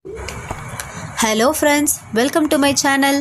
hello friends welcome to my channel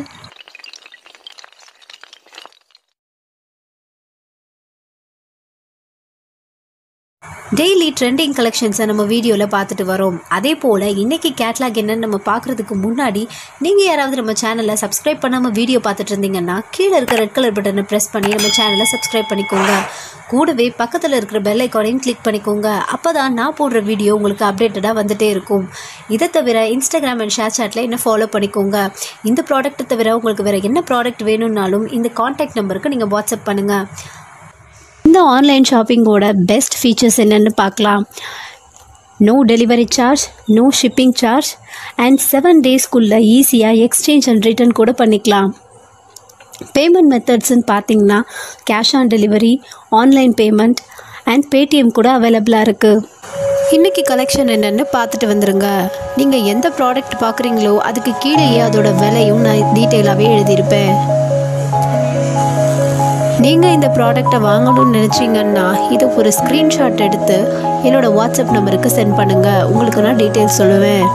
daily trending கலெக்ஷன்ஸை நம்ம வீடியோவில் பார்த்துட்டு வரோம் அதே போல் இன்றைக்கி கேட்லாக் என்னன்னு நம்ம பார்க்குறதுக்கு முன்னாடி நீங்கள் யாராவது நம்ம சேனலை சப்ஸ்கிரைப் பண்ணாமல் வீடியோ பார்த்துட்டு இருந்தீங்கன்னா கீழே இருக்க ரெட் கலர் பட்டனை ப்ரெஸ் பண்ணி நம்ம சேனலை சப்ஸ்கிரைப் பண்ணிக்கோங்க கூடவே பக்கத்தில் இருக்கிற பெல் ஐக்கானையும் கிளிக் பண்ணிக்கோங்க அப்போ தான் நான் போடுற வீடியோ உங்களுக்கு அப்டேட்டடாக வந்துட்டே இருக்கும் இதை தவிர இன்ஸ்டாகிராம் அண்ட் ஷேர் சாட்டில் என்ன ஃபாலோ பண்ணிக்கோங்க இந்த ப்ராடக்ட்டை தவிர உங்களுக்கு வேறு என்ன ப்ராடக்ட் வேணும்னாலும் இந்த காண்டாக்ட் நம்பருக்கு நீங்கள் வாட்ஸ்அப் பண்ணுங்கள் இந்த ஆன்லைன் ஷாப்பிங்கோட பெஸ்ட் ஃபீச்சர்ஸ் என்னென்னு பார்க்கலாம் no delivery charge no shipping charge and seven டேஸ்க்குள்ளே ஈஸியாக எக்ஸ்சேஞ்ச் அண்ட் ரிட்டர்ன் கூட பண்ணிக்கலாம் பேமெண்ட் மெத்தட்ஸ்ன்னு பார்த்தீங்கன்னா cash on delivery online payment and Paytm கூட அவைலபிளாக இருக்குது இன்றைக்கி கலெக்ஷன் என்னென்னு பார்த்துட்டு வந்துடுங்க நீங்கள் எந்த ப்ராடக்ட் பார்க்குறீங்களோ அதுக்கு கீழேயே அதோட விலையும் நான் டீட்டெயிலாகவே எழுதியிருப்பேன் நீங்கள் இந்த ப்ராடக்டை வாங்கணும்னு நினச்சிங்கன்னா இதை ஒரு ஸ்க்ரீன்ஷாட் எடுத்து என்னோடய வாட்ஸ்அப் நம்பருக்கு சென்ட் பண்ணுங்கள் உங்களுக்கு நான் டீட்டெயில்ஸ் சொல்லுவேன்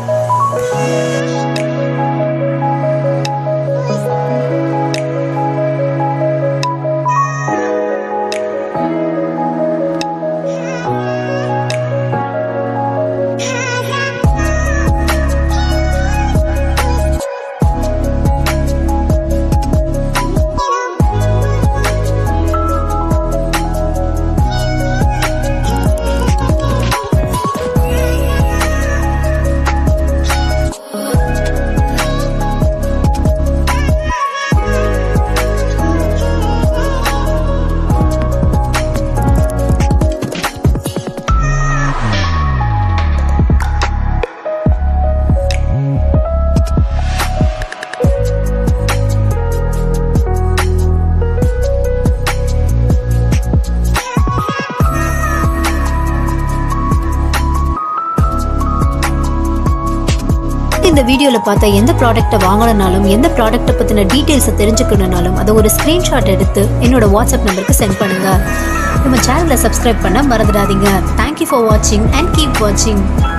இந்த வீடியோவில் பார்த்த எந்த ப்ராடக்ட்டை வாங்கணும்னாலும் எந்த ப்ராடக்ட்டை பற்றின டீட்டெயில்ஸை தெரிஞ்சுக்கணுனாலும் அதை ஒரு ஸ்க்ரீன்ஷாட் எடுத்து என்னோட வாட்ஸ்அப் நம்பருக்கு சென்ட் பண்ணுங்கள் நம்ம சேனலை சப்ஸ்கிரைப் பண்ண மறந்துடாதீங்க தேங்க்யூ ஃபார் வாட்சிங் அண்ட் கீப் வாட்சிங்